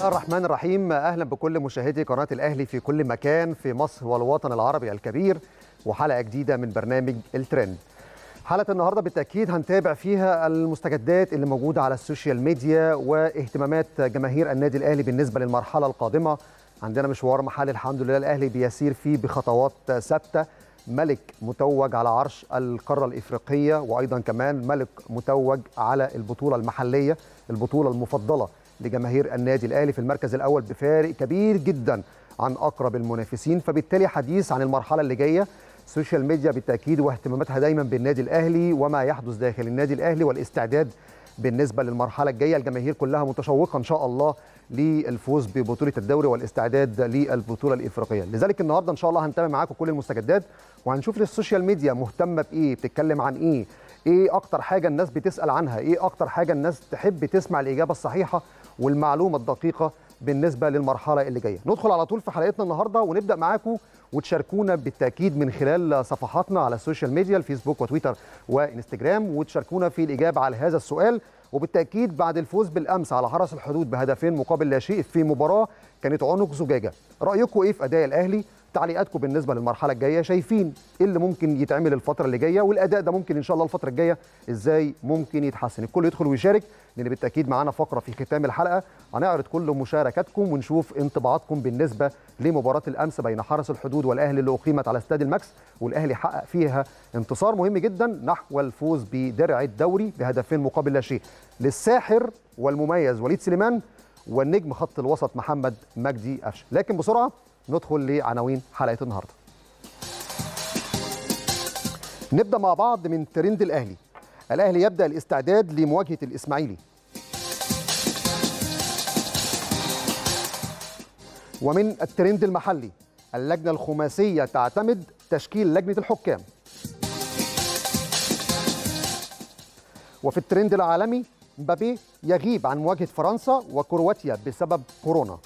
الله الرحمن الرحيم اهلا بكل مشاهدي قناه الاهلي في كل مكان في مصر والوطن العربي الكبير وحلقه جديده من برنامج الترند حلقه النهارده بالتاكيد هنتابع فيها المستجدات اللي موجوده على السوشيال ميديا واهتمامات جماهير النادي الاهلي بالنسبه للمرحله القادمه عندنا مشوار محل الحمد لله الاهلي بيسير فيه بخطوات ثابته ملك متوج على عرش القاره الافريقيه وايضا كمان ملك متوج على البطوله المحليه البطوله المفضله لجماهير النادي الاهلي في المركز الاول بفارق كبير جدا عن اقرب المنافسين فبالتالي حديث عن المرحله اللي جايه السوشيال ميديا بالتاكيد واهتماماتها دايما بالنادي الاهلي وما يحدث داخل النادي الاهلي والاستعداد بالنسبه للمرحله الجايه الجماهير كلها متشوقه ان شاء الله للفوز ببطوله الدوري والاستعداد للبطوله الافريقيه لذلك النهارده ان شاء الله هنتابع معاكم كل المستجدات وهنشوف السوشيال ميديا مهتمه بايه بتتكلم عن ايه ايه اكتر حاجه الناس بتسال عنها ايه اكتر حاجه الناس تحب تسمع الاجابه الصحيحه والمعلومه الدقيقه بالنسبه للمرحله اللي جايه ندخل على طول في حلقتنا النهارده ونبدا معاكم وتشاركونا بالتاكيد من خلال صفحاتنا على السوشيال ميديا الفيسبوك وتويتر وانستجرام وتشاركونا في الاجابه على هذا السؤال وبالتاكيد بعد الفوز بالامس على حرس الحدود بهدفين مقابل لا شيء في مباراه كانت عنق زجاجه رايكم ايه في اداء الاهلي تعليقاتكم بالنسبه للمرحله الجايه شايفين ايه اللي ممكن يتعمل الفتره اللي جايه والاداء ده ممكن ان شاء الله الفتره الجايه ازاي ممكن يتحسن الكل يدخل ويشارك لان بالتاكيد معانا فقره في ختام الحلقه هنعرض كل مشاركاتكم ونشوف انطباعاتكم بالنسبه لمباراه الامس بين حرس الحدود والاهلي اللي اقيمت على استاد الماكس والاهلي حقق فيها انتصار مهم جدا نحو الفوز بدرع الدوري بهدفين مقابل لا شيء للساحر والمميز وليد سليمان والنجم خط الوسط محمد مجدي قفشه لكن بسرعه ندخل لعناوين حلقه النهارده نبدا مع بعض من ترند الاهلي الاهلي يبدا الاستعداد لمواجهه الاسماعيلي ومن الترند المحلي اللجنه الخماسيه تعتمد تشكيل لجنه الحكام وفي الترند العالمي مبابي يغيب عن مواجهه فرنسا وكرواتيا بسبب كورونا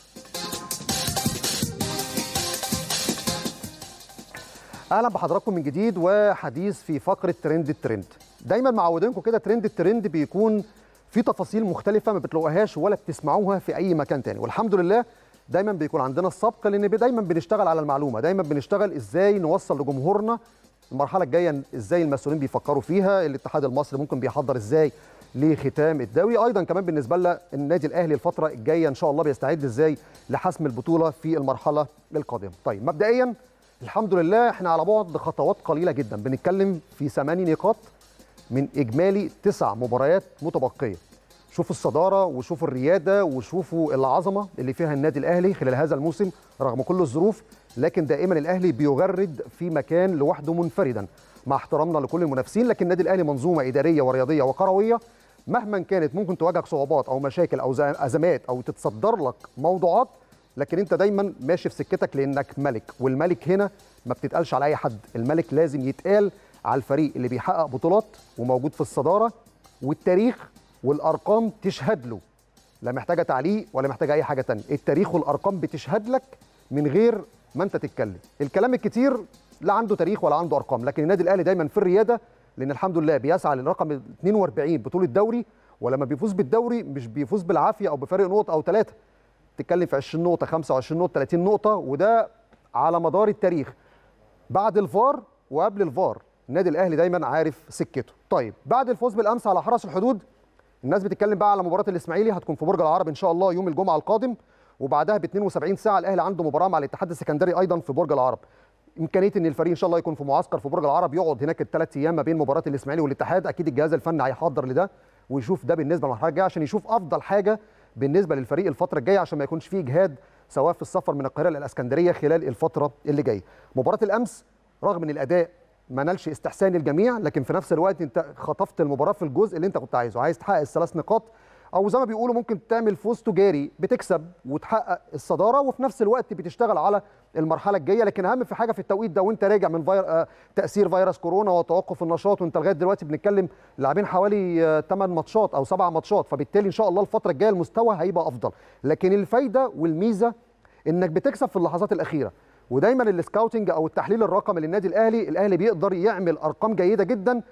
اهلا بحضراتكم من جديد وحديث في فقره ترند الترند دايما معودينكم كده ترند الترند بيكون في تفاصيل مختلفه ما بتلاقوهاش ولا بتسمعوها في اي مكان تاني والحمد لله دايما بيكون عندنا السبق لان دايما بنشتغل على المعلومه دايما بنشتغل ازاي نوصل لجمهورنا المرحله الجايه ازاي المسؤولين بيفكروا فيها الاتحاد المصري ممكن بيحضر ازاي لختام الدوري ايضا كمان بالنسبه لنا النادي الاهلي الفتره الجايه ان شاء الله بيستعد ازاي لحسم البطوله في المرحله القادمه طيب مبدئيا الحمد لله احنا على بعد خطوات قليله جدا بنتكلم في ثماني نقاط من اجمالي تسع مباريات متبقيه شوفوا الصداره وشوفوا الرياده وشوفوا العظمه اللي فيها النادي الاهلي خلال هذا الموسم رغم كل الظروف لكن دائما الاهلي بيغرد في مكان لوحده منفردا مع احترامنا لكل المنافسين لكن النادي الاهلي منظومه اداريه ورياضيه وكرويه مهما كانت ممكن تواجهك صعوبات او مشاكل او ازمات او تتصدر لك موضوعات لكن انت دايما ماشي في سكتك لانك ملك والملك هنا ما بتتقالش على اي حد الملك لازم يتقال على الفريق اللي بيحقق بطولات وموجود في الصداره والتاريخ والارقام تشهد له لا محتاجه تعليق ولا محتاجه اي حاجه تانية التاريخ والارقام بتشهد لك من غير ما انت تتكلم الكلام الكتير لا عنده تاريخ ولا عنده ارقام لكن النادي الاهلي دايما في الرياده لان الحمد لله بيسعى للرقم 42 بطوله دوري ولما بيفوز بالدوري مش بيفوز بالعافيه او بفرق نقط او ثلاثه تتكلم في 20 نقطه 25 نقطه 30 نقطه وده على مدار التاريخ بعد الفار وقبل الفار النادي الاهلي دايما عارف سكته طيب بعد الفوز بالامس على حرس الحدود الناس بتتكلم بقى على مباراه الاسماعيلي هتكون في برج العرب ان شاء الله يوم الجمعه القادم وبعدها ب 72 ساعه الاهلي عنده مباراه مع الاتحاد السكندري ايضا في برج العرب امكانيه ان الفريق ان شاء الله يكون في معسكر في برج العرب يقعد هناك الثلاث ايام ما بين مباراه الاسماعيلي والاتحاد اكيد الجهاز الفني هيحضر لده ويشوف ده بالنسبه للمرحله الجايه عشان يشوف افضل حاجه بالنسبه للفريق الفتره الجايه عشان ما يكونش فيه اجهاد سواء في السفر من القاهره للاسكندريه خلال الفتره اللي جايه مباراه الامس رغم ان الاداء ما نالش استحسان الجميع لكن في نفس الوقت انت خطفت المباراه في الجزء اللي انت كنت عايزه عايز تحقق الثلاث نقاط او زي ما بيقولوا ممكن تعمل فوز تجاري بتكسب وتحقق الصداره وفي نفس الوقت بتشتغل على المرحله الجايه لكن اهم في حاجه في التوقيت ده وانت راجع من فير... آه تاثير فيروس كورونا وتوقف النشاط وانت لغايه دلوقتي بنتكلم لاعبين حوالي آه 8 ماتشات او 7 ماتشات فبالتالي ان شاء الله الفتره الجايه المستوى هيبقى افضل لكن الفايده والميزه انك بتكسب في اللحظات الاخيره ودايما السكاوتنج او التحليل الرقمي للنادي الاهلي الاهلي بيقدر يعمل ارقام جيده جدا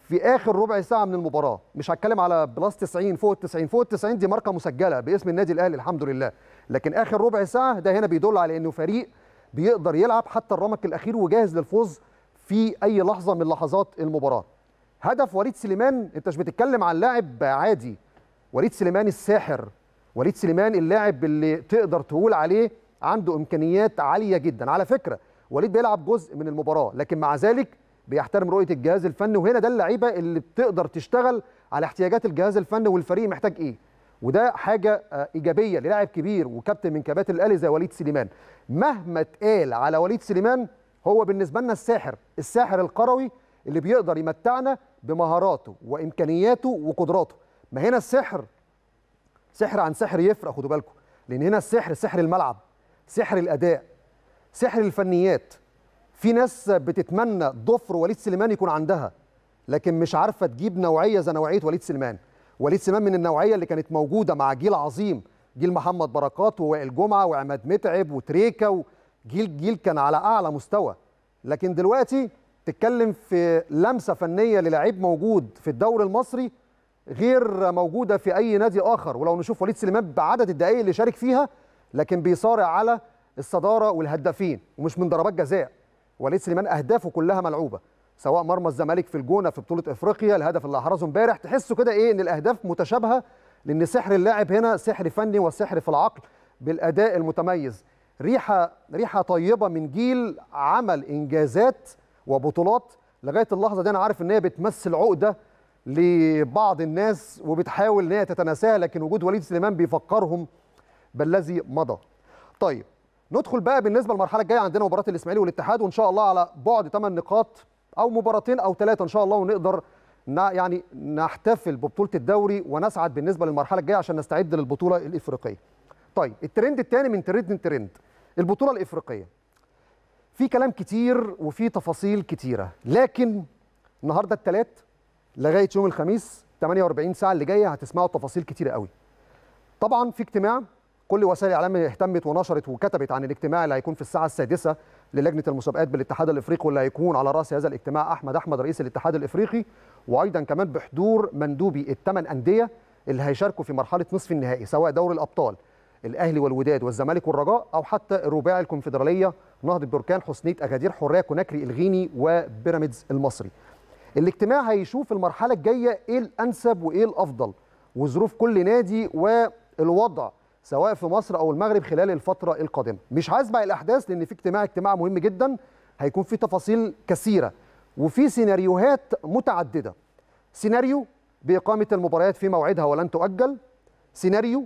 في اخر ربع ساعه من المباراه مش هتكلم على بلس 90 فوق ال 90 فوق ال 90 دي ماركه مسجله باسم النادي الاهلي الحمد لله لكن اخر ربع ساعه ده هنا بيدل على انه فريق بيقدر يلعب حتى الرمق الاخير وجاهز للفوز في اي لحظه من لحظات المباراه هدف وليد سليمان انت مش بتتكلم عن لاعب عادي وليد سليمان الساحر وليد سليمان اللاعب اللي تقدر تقول عليه عنده امكانيات عاليه جدا على فكره وليد بيلعب جزء من المباراه لكن مع ذلك بيحترم رؤيه الجهاز الفني وهنا ده اللعيبه اللي بتقدر تشتغل على احتياجات الجهاز الفني والفريق محتاج ايه وده حاجه ايجابيه للاعب كبير وكابتن من كباتن الاهلي زي وليد سليمان مهما اتقال على وليد سليمان هو بالنسبه لنا الساحر الساحر القروي اللي بيقدر يمتعنا بمهاراته وامكانياته وقدراته ما هنا السحر سحر عن سحر يفرق خدوا بالكم لان هنا السحر سحر الملعب سحر الاداء سحر الفنيات في ناس بتتمنى ضفر وليد سليمان يكون عندها لكن مش عارفه تجيب نوعيه زي نوعيه وليد سليمان وليد سليمان من النوعيه اللي كانت موجوده مع جيل عظيم جيل محمد بركات ووائل جمعه وعماد متعب وتريكا جيل جيل كان على اعلى مستوى لكن دلوقتي تتكلم في لمسه فنيه للاعيب موجود في الدوري المصري غير موجوده في اي نادي اخر ولو نشوف وليد سليمان بعدد الدقائق اللي شارك فيها لكن بيصارع على الصداره والهدافين ومش من ضربات جزاء وليد سليمان اهدافه كلها ملعوبه سواء مرمى الزمالك في الجونه في بطوله افريقيا الهدف اللي احرزه امبارح تحسوا كده ايه ان الاهداف متشابهه لان سحر اللاعب هنا سحر فني وسحر في العقل بالاداء المتميز ريحه ريحه طيبه من جيل عمل انجازات وبطولات لغايه اللحظه دي انا عارف ان هي بتمثل عقده لبعض الناس وبتحاول ان هي تتناساها لكن وجود وليد سليمان بيفكرهم بالذي مضى. طيب ندخل بقى بالنسبه للمرحله الجايه عندنا مباراه الاسماعيلي والاتحاد وان شاء الله على بعد 8 نقاط او مباراتين او ثلاثه ان شاء الله ونقدر يعني نحتفل ببطوله الدوري ونسعد بالنسبه للمرحله الجايه عشان نستعد للبطوله الافريقيه. طيب الترند الثاني من ترند الترند البطوله الافريقيه. في كلام كتير وفي تفاصيل كتيره لكن النهارده الثلاث لغايه يوم الخميس 48 ساعه اللي جايه هتسمعوا تفاصيل كتيره قوي. طبعا في اجتماع كل وسائل الاعلام اهتمت ونشرت وكتبت عن الاجتماع اللي هيكون في الساعه السادسه للجنه المسابقات بالاتحاد الافريقي واللي هيكون على راس هذا الاجتماع احمد احمد رئيس الاتحاد الافريقي وايضا كمان بحضور مندوبي الثمان انديه اللي هيشاركوا في مرحله نصف النهائي سواء دوري الابطال الاهلي والوداد والزمالك والرجاء او حتى الرباعي الكونفدراليه نهضه بركان حسنيه اجادير حريه كوناكري الغيني وبيراميدز المصري. الاجتماع هيشوف المرحله الجايه ايه الانسب وايه الافضل وظروف كل نادي والوضع سواء في مصر او المغرب خلال الفتره القادمه مش هسبق الاحداث لان في اجتماع اجتماع مهم جدا هيكون فيه تفاصيل كثيره وفي سيناريوهات متعدده سيناريو باقامه المباريات في موعدها ولن تؤجل سيناريو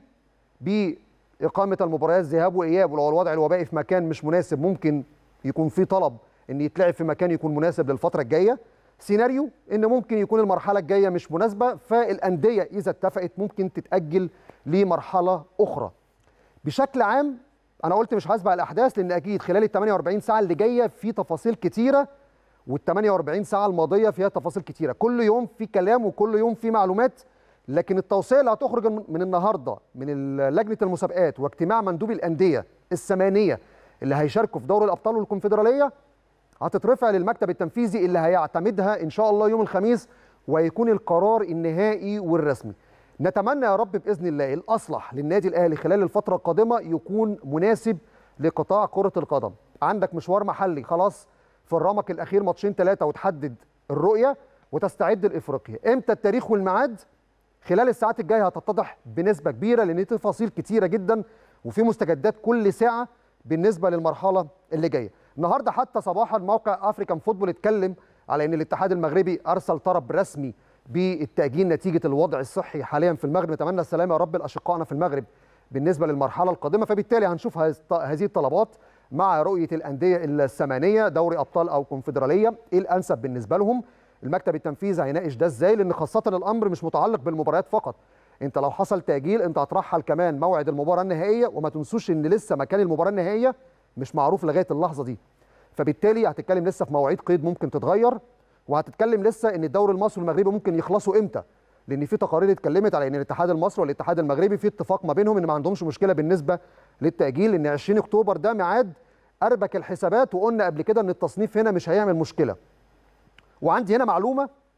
باقامه المباريات ذهاب واياب ولو الوضع الوبائي في مكان مش مناسب ممكن يكون في طلب ان يتلعب في مكان يكون مناسب للفتره الجايه سيناريو ان ممكن يكون المرحله الجايه مش مناسبه فالانديه اذا اتفقت ممكن تتاجل لمرحله اخرى بشكل عام انا قلت مش هسبق الاحداث لان اكيد خلال ال 48 ساعه اللي جايه في تفاصيل كتيره وال 48 ساعه الماضيه فيها تفاصيل كتيره كل يوم في كلام وكل يوم في معلومات لكن التوصيه اللي هتخرج من النهارده من لجنه المسابقات واجتماع مندوبي الانديه الثمانيه اللي هيشاركوا في دوري الابطال والكونفدراليه هتترفع للمكتب التنفيذي اللي هيعتمدها ان شاء الله يوم الخميس ويكون القرار النهائي والرسمي نتمنى يا رب باذن الله الاصلح للنادي الاهلي خلال الفتره القادمه يكون مناسب لقطاع كره القدم عندك مشوار محلي خلاص في الرمق الاخير ماتشين ثلاثه وتحدد الرؤيه وتستعد لافريقيا امتى التاريخ والميعاد خلال الساعات الجايه هتتضح بنسبه كبيره لان تفاصيل كتيره جدا وفي مستجدات كل ساعه بالنسبه للمرحله اللي جايه النهارده حتى صباحا موقع افريكان فوتبول اتكلم على ان الاتحاد المغربي ارسل طلب رسمي بالتاجيل نتيجه الوضع الصحي حاليا في المغرب نتمنى السلامه يا رب لاشقائنا في المغرب بالنسبه للمرحله القادمه فبالتالي هنشوف هذه الطلبات مع رؤيه الانديه الثمانيه دوري ابطال او كونفدراليه ايه الانسب بالنسبه لهم المكتب التنفيذي هيناقش ده ازاي لان خاصه الامر مش متعلق بالمباريات فقط انت لو حصل تاجيل انت هترحل كمان موعد المباراه النهائيه وما تنسوش ان لسه مكان المباراه النهائيه مش معروف لغايه اللحظه دي فبالتالي هتتكلم لسه في مواعيد قيد ممكن تتغير وهتتكلم لسه ان الدوري المصري والمغربي ممكن يخلصوا امتى لان في تقارير اتكلمت على ان الاتحاد المصري والاتحاد المغربي في اتفاق ما بينهم ان ما عندهمش مشكله بالنسبه للتاجيل ان 20 اكتوبر ده ميعاد اربك الحسابات وقلنا قبل كده ان التصنيف هنا مش هيعمل مشكله وعندي هنا معلومه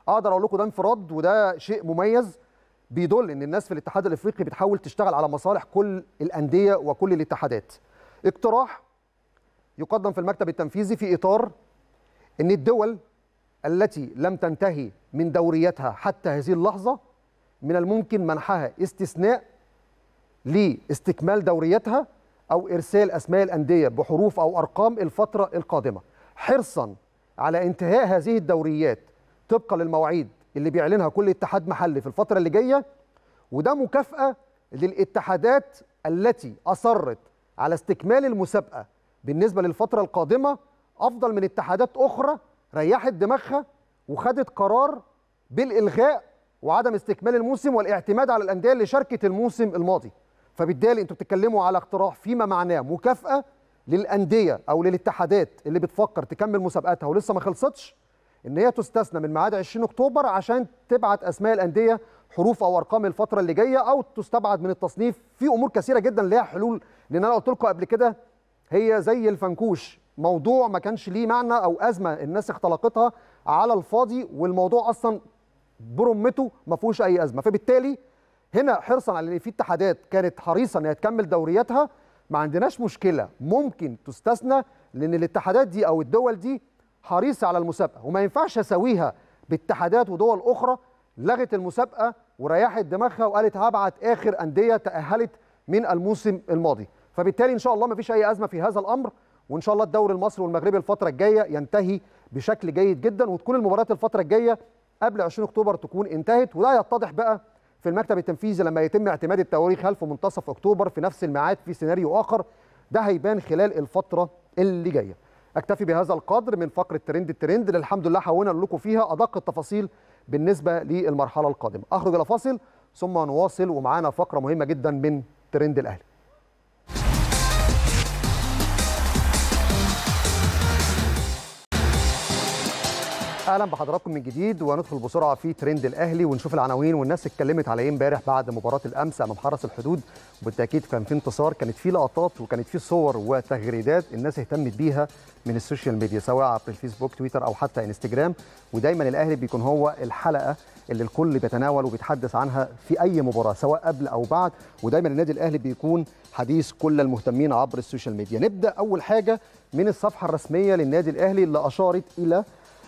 اقدر اقول لكم ده انفراد وده شيء مميز بيدل ان الناس في الاتحاد الافريقي بتحاول تشتغل على مصالح كل الانديه وكل الاتحادات اقتراح يقدم في المكتب التنفيذي في اطار ان الدول التي لم تنتهي من دوريتها حتى هذه اللحظه من الممكن منحها استثناء لاستكمال دوريتها او ارسال اسماء الانديه بحروف او ارقام الفتره القادمه حرصا على انتهاء هذه الدوريات طبقا للمواعيد اللي بيعلنها كل اتحاد محلي في الفتره اللي جايه وده مكافاه للاتحادات التي اصرت على استكمال المسابقه بالنسبه للفتره القادمه افضل من اتحادات اخرى ريحت دماغها وخدت قرار بالالغاء وعدم استكمال الموسم والاعتماد على الانديه اللي شاركت الموسم الماضي فبالتالي انتوا بتتكلموا على اقتراح فيما معناه مكافاه للانديه او للاتحادات اللي بتفكر تكمل مسابقاتها ولسه ما خلصتش ان هي تستثنى من ميعاد 20 اكتوبر عشان تبعت اسماء الانديه حروف او ارقام الفتره اللي جايه او تستبعد من التصنيف في امور كثيره جدا ليها حلول لان انا قلت لكم قبل كده هي زي الفنكوش موضوع ما كانش ليه معنى او ازمه الناس اختلقتها على الفاضي والموضوع اصلا برمته ما فيهوش اي ازمه فبالتالي هنا حرصا على ان في اتحادات كانت حريصه انها تكمل دورياتها ما عندناش مشكله ممكن تستثنى لان الاتحادات دي او الدول دي حريصه على المسابقه وما ينفعش اسويها باتحادات ودول اخرى لغت المسابقه وريحت دماغها وقالت هبعت اخر انديه تاهلت من الموسم الماضي فبالتالي ان شاء الله ما فيش اي ازمه في هذا الامر وان شاء الله الدوري المصري والمغربي الفتره الجايه ينتهي بشكل جيد جدا وتكون المباريات الفتره الجايه قبل 20 اكتوبر تكون انتهت وده يتضح بقى في المكتب التنفيذي لما يتم اعتماد التواريخ هل في منتصف اكتوبر في نفس الميعاد في سيناريو اخر ده هيبان خلال الفتره اللي جايه اكتفي بهذا القدر من فقره ترند الترند اللي الحمد لله حاولنا نقول لكم فيها ادق التفاصيل بالنسبه للمرحله القادمه اخرج الى فاصل ثم نواصل ومعانا فقره مهمه جدا من ترند الاهلي اهلا بحضراتكم من جديد وندخل بسرعه في ترند الاهلي ونشوف العناوين والناس اتكلمت على ايه امبارح بعد مباراه الامس امام حرس الحدود وبالتاكيد كان في انتصار كانت في لقطات وكانت في صور وتغريدات الناس اهتمت بيها من السوشيال ميديا سواء عبر الفيسبوك تويتر او حتى انستجرام ودايما الاهلي بيكون هو الحلقه اللي الكل بيتناول وبيتحدث عنها في اي مباراه سواء قبل او بعد ودايما النادي الاهلي بيكون حديث كل المهتمين عبر السوشيال ميديا نبدا اول حاجه من الصفحه الرسميه للنادي الاهلي اللي اشارت الى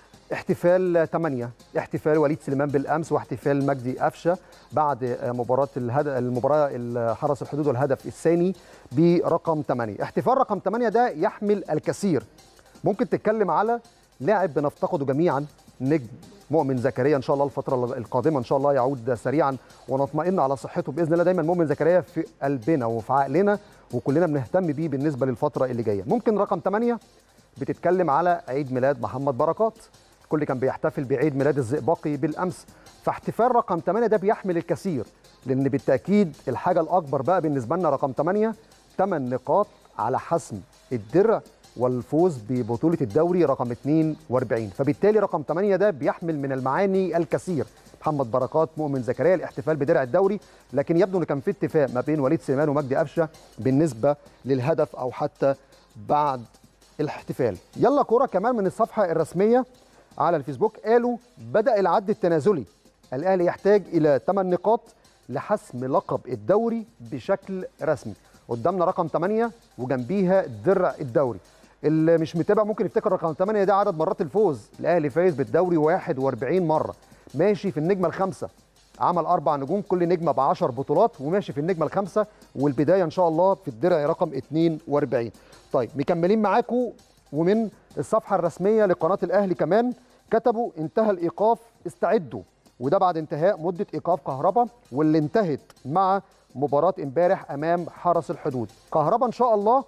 احتفال 8 احتفال وليد سليمان بالامس واحتفال مجدي قفشه بعد مباراه الهدف المباراه حرس الحدود والهدف الثاني برقم 8 احتفال رقم 8 ده يحمل الكثير ممكن تتكلم على لاعب بنفتقده جميعا نجم مؤمن زكريا ان شاء الله الفتره القادمه ان شاء الله يعود سريعا ونطمئن على صحته باذن الله دايما مؤمن زكريا في قلبنا وفي عقلنا وكلنا بنهتم بيه بالنسبه للفتره اللي جايه ممكن رقم 8 بتتكلم على عيد ميلاد محمد بركات الكل كان بيحتفل بعيد ميلاد الزئبقي بالامس فاحتفال رقم 8 ده بيحمل الكثير لان بالتاكيد الحاجه الاكبر بقى بالنسبه لنا رقم 8 8 نقاط على حسم الدرع والفوز ببطوله الدوري رقم 42 فبالتالي رقم 8 ده بيحمل من المعاني الكثير محمد بركات مؤمن زكريا الاحتفال بدرع الدوري لكن يبدو ان كان في اتفاق ما بين وليد سليمان ومجدي قفشه بالنسبه للهدف او حتى بعد الاحتفال يلا كوره كمان من الصفحه الرسميه على الفيسبوك قالوا بدأ العد التنازلي الأهلي يحتاج إلى 8 نقاط لحسم لقب الدوري بشكل رسمي قدامنا رقم 8 وجنبيها درع الدوري اللي مش متابع ممكن يفتكر رقم 8 ده عدد مرات الفوز الأهلي فايز بالدوري 41 مرة ماشي في النجمة الخامسة عمل أربع نجوم كل نجمة ب 10 بطولات وماشي في النجمة الخامسة والبداية إن شاء الله في الدرع رقم 42 طيب مكملين معاكم ومن الصفحه الرسميه لقناه الاهلي كمان كتبوا انتهى الايقاف استعدوا وده بعد انتهاء مده ايقاف كهربا واللي انتهت مع مباراه امبارح امام حرس الحدود كهربا ان شاء الله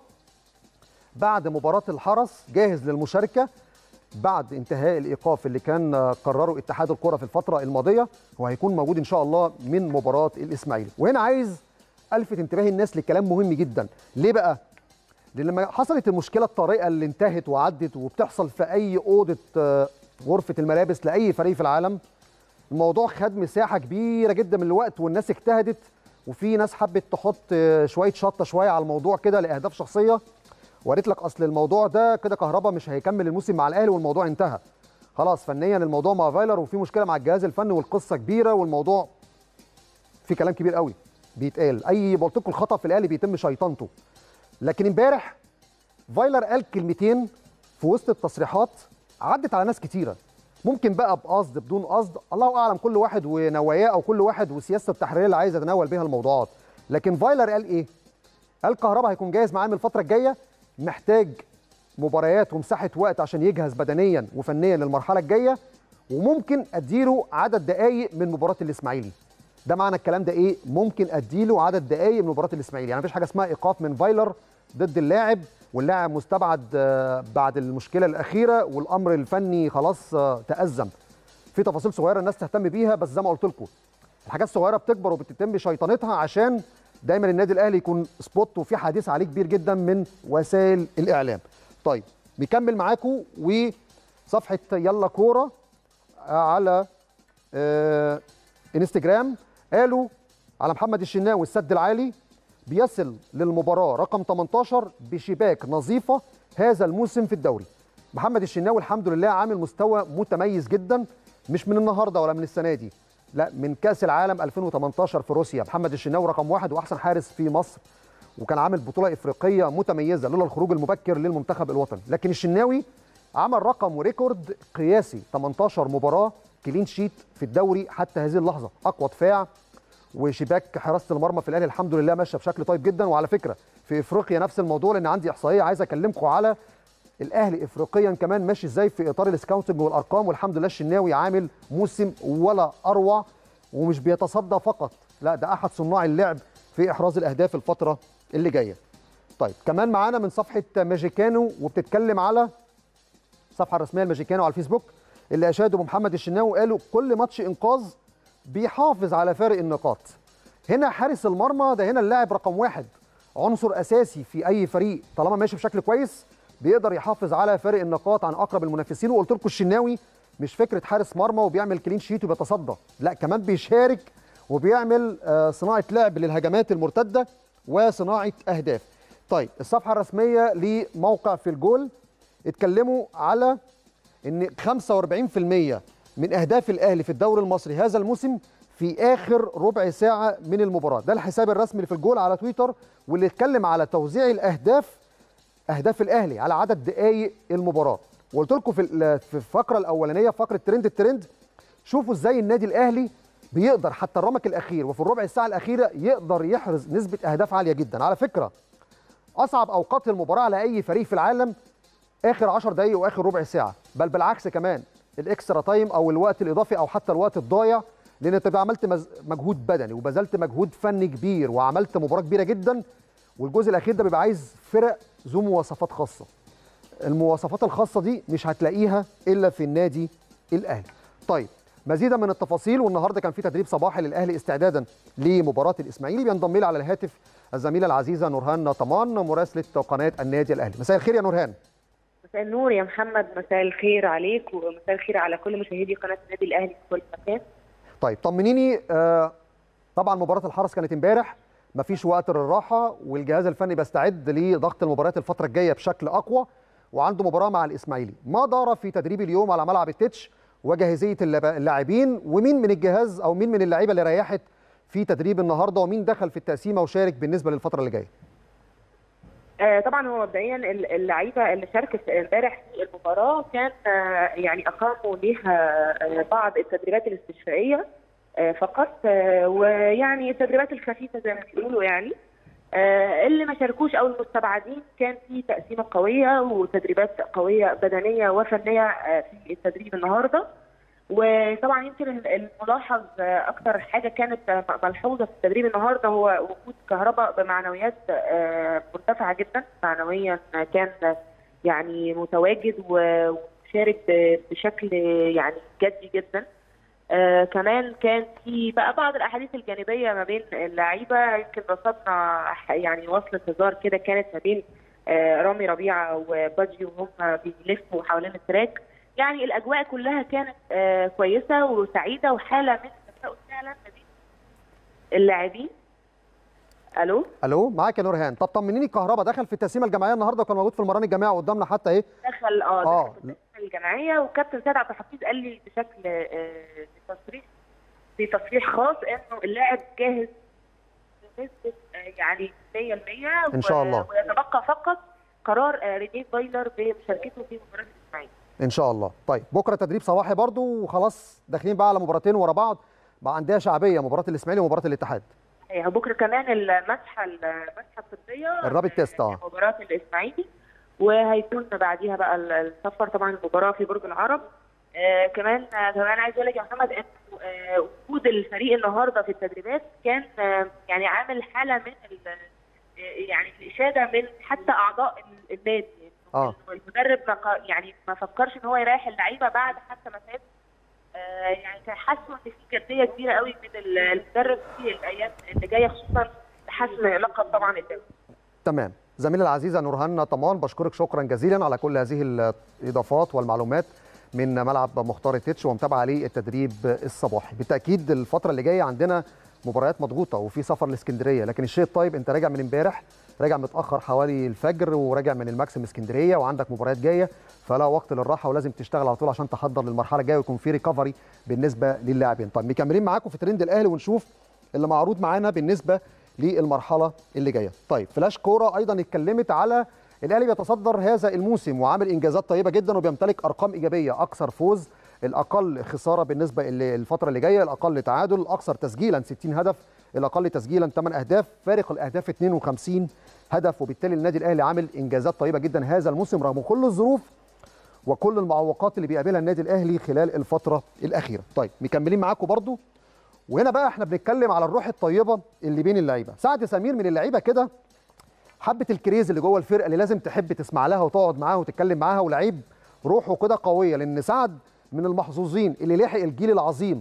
بعد مباراه الحرس جاهز للمشاركه بعد انتهاء الايقاف اللي كان قرره اتحاد الكره في الفتره الماضيه وهيكون موجود ان شاء الله من مباراه الاسماعيلي وهنا عايز الفت انتباه الناس لكلام مهم جدا ليه بقى لان لما حصلت المشكله الطارئه اللي انتهت وعدت وبتحصل في اي اوضه غرفه الملابس لاي فريق في العالم الموضوع خد مساحه كبيره جدا من الوقت والناس اجتهدت وفي ناس حبت تحط شويه شطه شويه على الموضوع كده لاهداف شخصيه وقالت لك اصل الموضوع ده كده كهربا مش هيكمل الموسم مع الاهلي والموضوع انتهى خلاص فنيا الموضوع مع فايلر وفي مشكله مع الجهاز الفني والقصه كبيره والموضوع في كلام كبير قوي بيتقال اي قلت لكم الخطا في الاهلي بيتم شيطنته لكن امبارح فايلر قال كلمتين في وسط التصريحات عدت على ناس كتيره ممكن بقى بقصد بدون قصد الله اعلم كل واحد ونواياه او كل واحد وسياسته التحريريه اللي عايز يتناول بيها الموضوعات لكن فايلر قال ايه قال كهربا هيكون جاهز معاه من الفتره الجايه محتاج مباريات ومساحه وقت عشان يجهز بدنيا وفنيا للمرحله الجايه وممكن اديله عدد دقائق من مباراه الاسماعيلي ده معنى الكلام ده ايه ممكن اديله عدد دقائق من مباراه الاسماعيلي يعني مفيش حاجه اسمها ايقاف من فايلر ضد اللاعب واللاعب مستبعد بعد المشكله الاخيره والامر الفني خلاص تازم في تفاصيل صغيره الناس تهتم بيها بس زي ما قلت لكم الحاجات الصغيره بتكبر وبتتم شيطنتها عشان دايما النادي الاهلي يكون سبوت وفي حديث عليه كبير جدا من وسائل الاعلام طيب بيكمل معاكم وصفحه يلا كوره على آه انستجرام قالوا على محمد الشناوي السد العالي بيصل للمباراه رقم 18 بشباك نظيفه هذا الموسم في الدوري محمد الشناوي الحمد لله عامل مستوى متميز جدا مش من النهارده ولا من السنه دي لا من كاس العالم 2018 في روسيا محمد الشناوي رقم واحد واحسن حارس في مصر وكان عامل بطوله افريقيه متميزه لولا الخروج المبكر للمنتخب الوطني لكن الشناوي عمل رقم وريكورد قياسي 18 مباراه كلين شيت في الدوري حتى هذه اللحظه اقوى دفاع وشباك حراسه المرمى في الاهلي الحمد لله ماشيه بشكل طيب جدا وعلى فكره في افريقيا نفس الموضوع لان عندي احصائيه عايز اكلمكم على الاهلي افريقيا كمان ماشي ازاي في اطار السكاوتنج والارقام والحمد لله الشناوي عامل موسم ولا اروع ومش بيتصدى فقط لا ده احد صناع اللعب في احراز الاهداف الفتره اللي جايه طيب كمان معانا من صفحه ماجيكانو وبتتكلم على الصفحه الرسميه لماجيكانو على الفيسبوك اللي اشادوا بمحمد الشناوي قالوا كل ماتش انقاذ بيحافظ على فارق النقاط هنا حارس المرمى ده هنا اللاعب رقم واحد عنصر اساسي في اي فريق طالما ماشي بشكل كويس بيقدر يحافظ على فارق النقاط عن اقرب المنافسين وقلت لكم الشناوي مش فكره حارس مرمى وبيعمل كلين شيت وبيتصدى لا كمان بيشارك وبيعمل صناعه لعب للهجمات المرتده وصناعه اهداف طيب الصفحه الرسميه لموقع في الجول اتكلموا على ان 45% من اهداف الاهلي في الدوري المصري هذا الموسم في اخر ربع ساعه من المباراه ده الحساب الرسمي اللي في الجول على تويتر واللي اتكلم على توزيع الاهداف اهداف الاهلي على عدد دقائق المباراه وقلت لكم في في الفقره الاولانيه فقره ترند الترند شوفوا ازاي النادي الاهلي بيقدر حتى الرمق الاخير وفي الربع الساعه الاخيره يقدر يحرز نسبه اهداف عاليه جدا على فكره اصعب اوقات المباراه على اي فريق في العالم اخر 10 دقائق واخر ربع ساعه بل بالعكس كمان الاكسترا تايم او الوقت الاضافي او حتى الوقت الضايع لان انت عملت مجهود بدني وبذلت مجهود فني كبير وعملت مباراه كبيره جدا والجزء الاخير ده بيبقى عايز فرق ذو مواصفات خاصه المواصفات الخاصه دي مش هتلاقيها الا في النادي الاهلي طيب مزيدا من التفاصيل والنهارده كان في تدريب صباحي للاهلي استعدادا لمباراه الاسماعيلي بينضم لي على الهاتف الزميله العزيزه نورهان طمان مراسله قناه النادي الاهلي مساء الخير يا نورهان مساء النور يا محمد مساء الخير عليك ومساء الخير على كل مشاهدي قناه النادي الاهلي في كل مكان طيب طمنيني آه طبعا مباراه الحرس كانت امبارح مفيش وقت للراحه والجهاز الفني بيستعد لضغط المباريات الفتره الجايه بشكل اقوى وعنده مباراه مع الاسماعيلي ما دار في تدريب اليوم على ملعب التتش وجاهزيه اللاعبين ومين من الجهاز او مين من اللعيبه اللي ريحت في تدريب النهارده ومين دخل في التقسيمه وشارك بالنسبه للفتره اللي جايه آه طبعا هو مبدئيا اللعيبه اللي شاركت امبارح في المباراه كان آه يعني اقاموا ليها آه بعض التدريبات الاستشفائيه فقط ويعني التدريبات الخفيفه زي ما بيقولوا يعني اللي ما شاركوش او المستبعدين كان في تقسيمه قويه وتدريبات قويه بدنيه وفنيه في التدريب النهارده وطبعا يمكن الملاحظ اكثر حاجه كانت ملحوظه في التدريب النهارده هو وجود كهرباء بمعنويات مرتفعه جدا معنويا كان يعني متواجد وشارك بشكل يعني جدي جدا آه كمان كان في بقى بعض الاحاديث الجانبيه ما بين اللعيبه يمكن رصدنا يعني وصلة هزار كده كانت ما بين آه رامي ربيعه وبادجي وهم بيلفوا حوالين التراك يعني الاجواء كلها كانت آه كويسه وسعيده وحاله من التفاؤل فعلا ما بين اللاعبين الو الو معاك يا نورهان طب طمنيني كهربا دخل في التقسيمه الجماعيه النهارده وكان موجود في المران الجماعي قدامنا حتى ايه دخل اه آه. دخل في التقسيمة الجماعيه والكابتن سيد عبد الحفيظ قال لي بشكل آه، تصريح في تصريح خاص انه اللاعب جاهز بنسبه آه، يعني 100% إن شاء و- الله. ويتبقى فقط قرار آه، رينيه فايلر بمشاركته في مباراه الاسماعيلي ان شاء الله طيب بكره تدريب صباحي برضو وخلاص داخلين بقى على مباراتين ورا بعض بقى عندها شعبيه مباراه الاسماعيلي ومباراه الاتحاد آه، بكره كمان المسحه المسحه الطبيه الرابط تيست، آه. آه، مباراه الاسماعيلي وهيكون بعديها بقى ال- السفر طبعا المباراه في برج العرب آه كمان آه كمان عايز اقول لك يا محمد ان آه وجود الفريق النهارده في التدريبات كان آه يعني عامل حاله من ال- آه يعني الاشاده من حتى اعضاء ال- النادي آه. إنه المدرب ما ق- يعني ما فكرش ان هو يريح اللعيبه بعد حتى ما فات آه، يعني كان حاسوا ان في جديه كبيره قوي من ال- المدرب في الايام اللي جايه خصوصا لحسم لقب طبعا الدوري تمام زميلي العزيزه نورهان طمان بشكرك شكرا جزيلا على كل هذه الاضافات والمعلومات من ملعب مختار التتش ومتابعه للتدريب الصباحي بالتاكيد الفتره اللي جايه عندنا مباريات مضغوطه وفي سفر لاسكندريه لكن الشيء الطيب انت راجع من امبارح راجع متاخر حوالي الفجر وراجع من الماكسيم اسكندريه وعندك مباريات جايه فلا وقت للراحه ولازم تشتغل على طول عشان تحضر للمرحله الجايه ويكون في ريكفري بالنسبه للاعبين طيب مكملين معاكم في ترند الاهلي ونشوف اللي معروض معانا بالنسبه للمرحله اللي جايه طيب فلاش كوره ايضا اتكلمت على الاهلي بيتصدر هذا الموسم وعامل انجازات طيبه جدا وبيمتلك ارقام ايجابيه اكثر فوز الاقل خساره بالنسبه للفتره اللي جايه الاقل تعادل الاكثر تسجيلا 60 هدف الاقل تسجيلا 8 اهداف فارق الاهداف 52 هدف وبالتالي النادي الاهلي عامل انجازات طيبه جدا هذا الموسم رغم كل الظروف وكل المعوقات اللي بيقابلها النادي الاهلي خلال الفتره الاخيره طيب مكملين معاكم برضو وهنا بقى احنا بنتكلم على الروح الطيبه اللي بين اللعيبه سعد سمير من اللعيبه كده حبه الكريز اللي جوه الفرقه اللي لازم تحب تسمع لها وتقعد معاها وتتكلم معاها ولعيب روحه كده قويه لان سعد من المحظوظين اللي لحق الجيل العظيم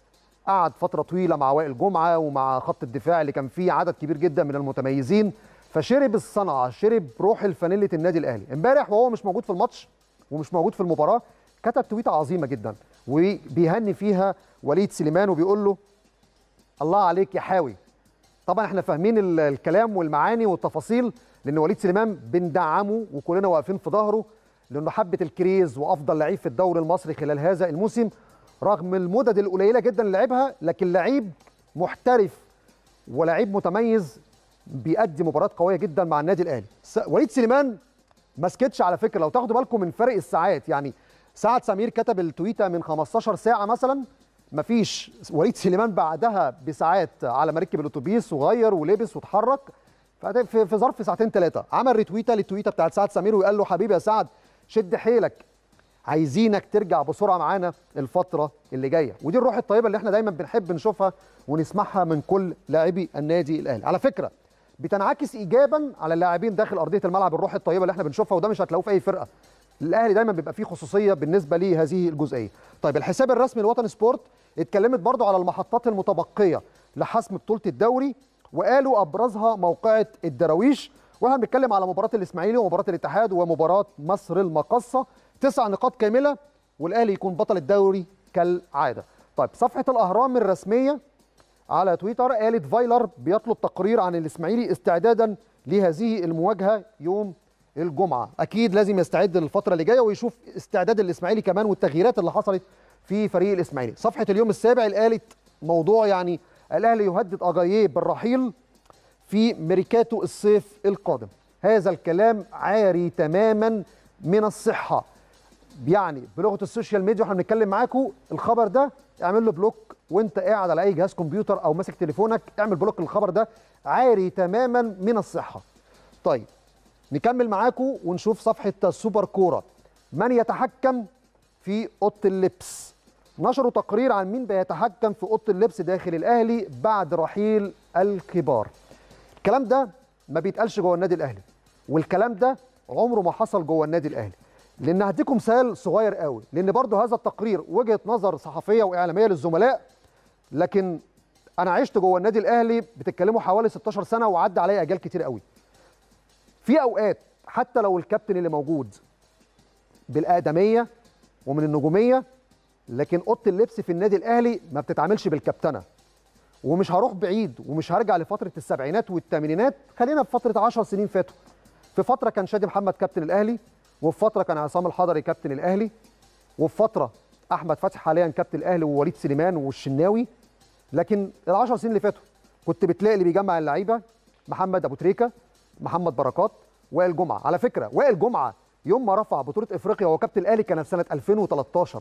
قعد فتره طويله مع وائل جمعه ومع خط الدفاع اللي كان فيه عدد كبير جدا من المتميزين فشرب الصنعه شرب روح الفانيله النادي الاهلي امبارح وهو مش موجود في الماتش ومش موجود في المباراه كتب تويته عظيمه جدا وبيهني فيها وليد سليمان وبيقول له الله عليك يا حاوي طبعا احنا فاهمين ال- الكلام والمعاني والتفاصيل لان وليد سليمان بندعمه وكلنا واقفين في ظهره لانه حبه الكريز وافضل لعيب في الدوري المصري خلال هذا الموسم رغم المدد القليله جدا اللي لعبها لكن لعيب محترف ولعيب متميز بيأدي مباريات قويه جدا مع النادي الاهلي س- وليد سليمان ما سكتش على فكره لو تاخدوا بالكم من فرق الساعات يعني سعد سمير كتب التويته من 15 ساعه مثلا مفيش وليد سليمان بعدها بساعات على ما ركب الاتوبيس وغير ولبس واتحرك فده في في ظرف ساعتين ثلاثه عمل ريتويته للتويته بتاعت سعد سمير وقال له حبيبي يا سعد شد حيلك عايزينك ترجع بسرعه معانا الفتره اللي جايه ودي الروح الطيبه اللي احنا دايما بنحب نشوفها ونسمعها من كل لاعبي النادي الاهلي على فكره بتنعكس ايجابا على اللاعبين داخل ارضيه الملعب الروح الطيبه اللي احنا بنشوفها وده مش هتلاقوه في اي فرقه الاهلي دايما بيبقى فيه خصوصيه بالنسبه لهذه الجزئيه طيب الحساب الرسمي لوطن سبورت اتكلمت برضو على المحطات المتبقيه لحسم بطوله الدوري وقالوا ابرزها موقعه الدراويش واحنا بنتكلم على مباراه الاسماعيلي ومباراه الاتحاد ومباراه مصر المقصه تسع نقاط كامله والاهلي يكون بطل الدوري كالعاده طيب صفحه الاهرام الرسميه على تويتر قالت فايلر بيطلب تقرير عن الاسماعيلي استعدادا لهذه المواجهه يوم الجمعه اكيد لازم يستعد للفتره اللي جايه ويشوف استعداد الاسماعيلي كمان والتغييرات اللي حصلت في فريق الاسماعيلي صفحه اليوم السابع اللي قالت موضوع يعني الاهلي يهدد اجاييه بالرحيل في ميركاتو الصيف القادم هذا الكلام عاري تماما من الصحه يعني بلغه السوشيال ميديا واحنا بنتكلم معاكم الخبر ده اعمل له بلوك وانت قاعد على اي جهاز كمبيوتر او ماسك تليفونك اعمل بلوك للخبر ده عاري تماما من الصحه طيب نكمل معاكم ونشوف صفحه سوبر كوره من يتحكم في اوضه اللبس نشروا تقرير عن مين بيتحكم في اوضه اللبس داخل الاهلي بعد رحيل الكبار الكلام ده ما بيتقالش جوه النادي الاهلي والكلام ده عمره ما حصل جوه النادي الاهلي لان هديكم مثال صغير قوي لان برضو هذا التقرير وجهه نظر صحفيه واعلاميه للزملاء لكن انا عشت جوه النادي الاهلي بتتكلموا حوالي 16 سنه وعدى عليا اجيال كتير قوي في اوقات حتى لو الكابتن اللي موجود بالادميه ومن النجوميه لكن اوضه اللبس في النادي الاهلي ما بتتعاملش بالكابتنه ومش هروح بعيد ومش هرجع لفتره السبعينات والثمانينات خلينا في فتره 10 سنين فاتوا في فتره كان شادي محمد كابتن الاهلي وفي فتره كان عصام الحضري كابتن الاهلي وفي فتره احمد فتحي حاليا كابتن الاهلي ووليد سليمان والشناوي لكن ال10 سنين اللي فاتوا كنت بتلاقي اللي بيجمع اللعيبه محمد ابو تريكه محمد بركات وائل جمعه على فكره وائل جمعه يوم ما رفع بطوله افريقيا وهو كابتن الاهلي كانت سنه 2013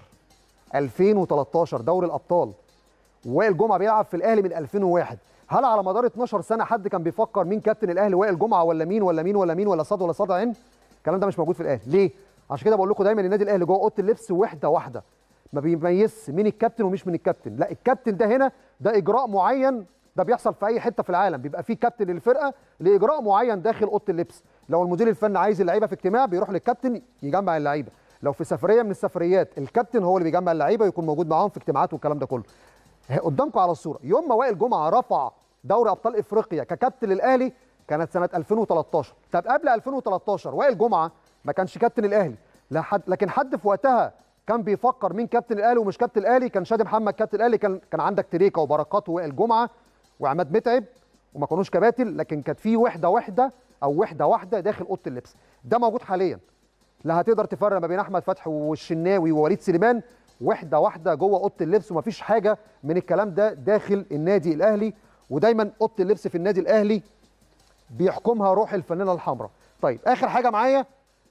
2013 دوري الابطال وائل جمعه بيلعب في الاهلي من 2001 هل على مدار 12 سنه حد كان بيفكر مين كابتن الاهلي وائل جمعه ولا مين ولا مين ولا مين ولا صاد ولا صاد عين الكلام ده مش موجود في الاهلي ليه عشان كده بقول لكم دايما النادي الاهلي جوه اوضه اللبس وحده واحده ما بيميزش مين الكابتن ومش من الكابتن لا الكابتن ده هنا ده اجراء معين ده بيحصل في اي حته في العالم بيبقى في كابتن للفرقه لاجراء معين داخل اوضه اللبس لو المدير الفني عايز اللعيبه في اجتماع بيروح للكابتن يجمع اللعيبه لو في سفريه من السفريات الكابتن هو اللي بيجمع اللعيبه يكون موجود معاهم في اجتماعات والكلام ده كله قدامكم على الصوره يوم ما وائل جمعه رفع دوري ابطال افريقيا ككابتن للاهلي كانت سنه 2013 طب قبل 2013 وائل جمعه ما كانش كابتن الاهلي لحد لكن حد في وقتها كان بيفكر مين كابتن الاهلي ومش كابتن الاهلي كان شادي محمد كابتن الاهلي كان كان عندك تريكا وبركات ووائل جمعه وعماد متعب وما كانوش كباتن لكن كانت في وحده وحده او وحده واحده داخل اوضه اللبس ده موجود حاليا لا هتقدر تفرق ما بين احمد فتحي والشناوي ووليد سليمان وحده واحده جوه اوضه اللبس ومفيش حاجه من الكلام ده داخل النادي الاهلي ودايما اوضه اللبس في النادي الاهلي بيحكمها روح الفانله الحمراء طيب اخر حاجه معايا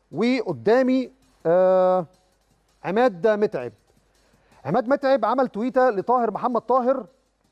وقدامي آه عماد متعب عماد متعب عمل تويته لطاهر محمد طاهر